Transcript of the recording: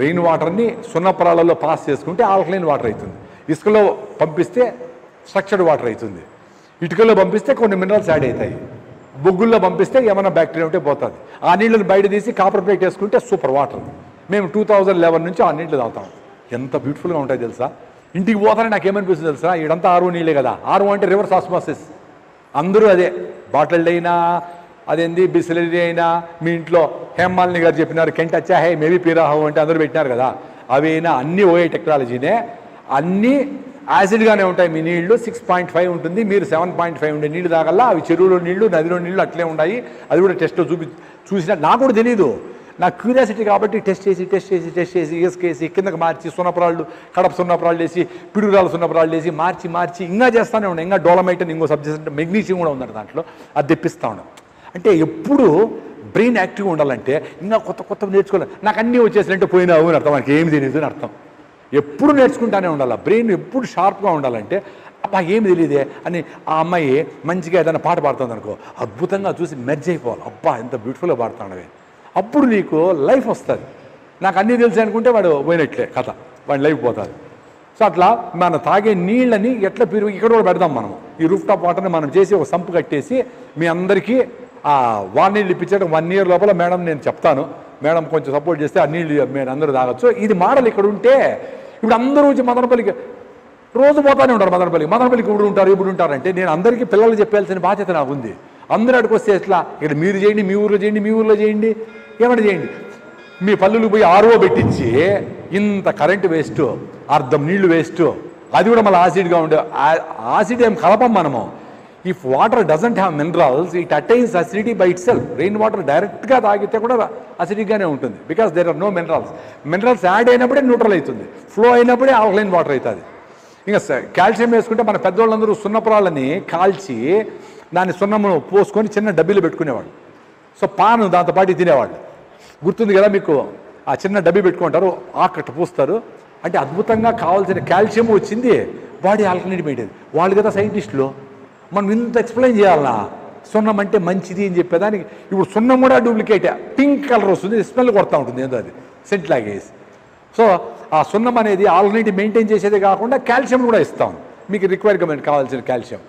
rain వాటర్ని సున్నపరాలలో pass చేసుకుంటే ఆల్కలైన్ వాటర్ అవుతుంది ఇసుకలో పంపిస్తే స్ట్రక్చర్డ్ వాటర్ అవుతుంది ఇటుకలో పంపిస్తే కొన్ని మినరల్స్ యాడ్ అవుతాయి బొగ్గుల్లో పంపిస్తే ఏమైనా బ్యాక్టీరియా ఉంటే పోతుంది ఆ నీళ్ళని బయట తీసి కాపర్ ప్లేట్ వేసుకుంటే సూపర్ వాటర్ మేము టూ థౌజండ్ లెవెన్ నుంచి ఆ నీళ్ళు తాగుతాం ఎంత బ్యూటిఫుల్గా ఉంటాయి తెలుసా ఇంటికి పోతానే నాకు ఏమనిపిస్తుంది తెలుసా ఈడంతా ఆరు నీళ్ళే కదా ఆరు అంటే రివర్స్ ఆస్మాసిస్ అందరూ అదే బాటిల్డ్ అయినా అదేంది బిస్లరీ అయినా మీ ఇంట్లో హేమాలిని గారు చెప్పినారు కెంట్ వచ్చా హే మేబీ పీరాహో అంటే అందరూ పెట్టినారు కదా అవైనా అన్నీ ఓఏ టెక్నాలజీనే అన్నీ యాసిడ్గానే ఉంటాయి మీ నీళ్లు సిక్స్ పాయింట్ ఫైవ్ ఉంటుంది మీరు సెవెన్ పాయింట్ ఫైవ్ ఉండే నీళ్లు తాగల్లా అవి చెరువులో నీళ్లు నదిలో నీళ్లు అట్లే ఉన్నాయి అది కూడా టెస్ట్లో చూపి చూసిన నాకు కూడా తెలియదు నాకు క్యూరియాసిటీ కాబట్టి టెస్ట్ చేసి టెస్ట్ చేసి టెస్ట్ చేసి ఇసుకేసి కిందకి మార్చి సున్నపురాళ్ళు కడప సున్నపురాళ్ళు వేసి పిడుగురాలు సున్నపురాళ్ళు వేసి మార్చి మార్చి ఇంకా చేస్తానే ఉన్నాయి ఇంకా డోలమైట్ అని ఇంకో సబ్జెక్ట్ అంటే మెగ్నీషియం కూడా ఉందంట దాంట్లో అది తెప్పిస్తా ఉన్నాం అంటే ఎప్పుడు బ్రెయిన్ యాక్టివ్గా ఉండాలంటే ఇంకా కొత్త కొత్త నేర్చుకోవాలి నాకు అన్నీ వచ్చేసినట్టే పోయినావు అని అర్థం మనకి ఏం తెలియదు అని అర్థం ఎప్పుడు నేర్చుకుంటానే ఉండాలి బ్రెయిన్ ఎప్పుడు షార్ప్గా ఉండాలంటే అబ్బా ఏమి తెలియదే అని ఆ అమ్మాయి మంచిగా ఏదైనా పాట పాడుతుంది అనుకో అద్భుతంగా చూసి మెర్జ్ అయిపోవాలి అబ్బా ఎంత బ్యూటిఫుల్గా పాడుతున్నావే అప్పుడు నీకు లైఫ్ వస్తుంది నాకు అన్నీ తెలుసు అనుకుంటే వాడు పోయినట్లే కథ వాడి లైఫ్ పోతుంది సో అట్లా మన తాగే నీళ్ళని ఎట్లా పిరుగు ఇక్కడ కూడా పెడదాం మనం ఈ రూఫ్ టాప్ వాటర్ని మనం చేసి ఒక సంపు కట్టేసి మీ అందరికీ ఆ వాన్ నీళ్ళు ఇప్పించడం వన్ ఇయర్ లోపల మేడం నేను చెప్తాను మేడం కొంచెం సపోర్ట్ చేస్తే ఆ నీళ్ళు మీరు అందరూ తాగొచ్చు ఇది మోడల్ ఇక్కడ ఉంటే ఇప్పుడు అందరూ వచ్చి మదనపల్లికి రోజు పోతానే ఉంటారు మదనపల్లికి మదనపల్లికి ఇప్పుడు ఉంటారు ఇప్పుడు ఉంటారంటే నేను అందరికీ పిల్లలు చెప్పాల్సిన బాధ్యత నాకు ఉంది అందరూ అడిగి వస్తే ఎట్లా ఇక్కడ మీరు చేయండి మీ ఊర్లో చేయండి మీ ఊర్లో చేయండి ఏమైనా చేయండి మీ పల్లెలు పోయి ఆర్ఓ పెట్టించి ఇంత కరెంటు వేస్ట్ అర్ధం నీళ్లు వేస్ట్ అది కూడా మళ్ళీ యాసిడ్గా ఉండే ఆ- యాసిడ్ ఏం కలపం మనము if water doesn't have minerals it attains acidity by itself rain water డైరెక్ట్గా తాగితే కూడా అసిడిక్గానే ఉంటుంది because there are no minerals minerals add అయినప్పుడే న్యూట్రల్ అవుతుంది ఫ్లో అయినప్పుడే ఆల్కలైన్ వాటర్ అవుతుంది ఇంకా కాల్షియం వేసుకుంటే మన పెద్దోళ్ళందరూ సున్నపురాళ్ళని కాల్చి దాన్ని సున్నమును పోసుకొని చిన్న డబ్బీలు పెట్టుకునేవాళ్ళు సో పాను దాంతో పాటు తినేవాళ్ళు గుర్తుంది కదా మీకు ఆ చిన్న డబ్బీ పెట్టుకుంటారు ఆకట్టు పూస్తారు అంటే అద్భుతంగా కావాల్సిన కాల్షియం వచ్చింది బాడీ ఆల్కలైన్ పెట్టేది వాళ్ళు కదా సైంటిస్టులు మనం ఇంత ఎక్స్ప్లెయిన్ చేయాలనా సున్నం అంటే మంచిది అని చెప్పేదానికి ఇప్పుడు సున్నం కూడా డూప్లికేట్ పింక్ కలర్ వస్తుంది స్మెల్ కొడతా ఉంటుంది ఏందో అది సెంట్ లాగేసి సో ఆ సున్నం అనేది ఆల్రెడీ మెయింటైన్ చేసేదే కాకుండా కాల్షియం కూడా ఇస్తాం మీకు రిక్వైర్మెంట్ కావాల్సిన కాల్షియం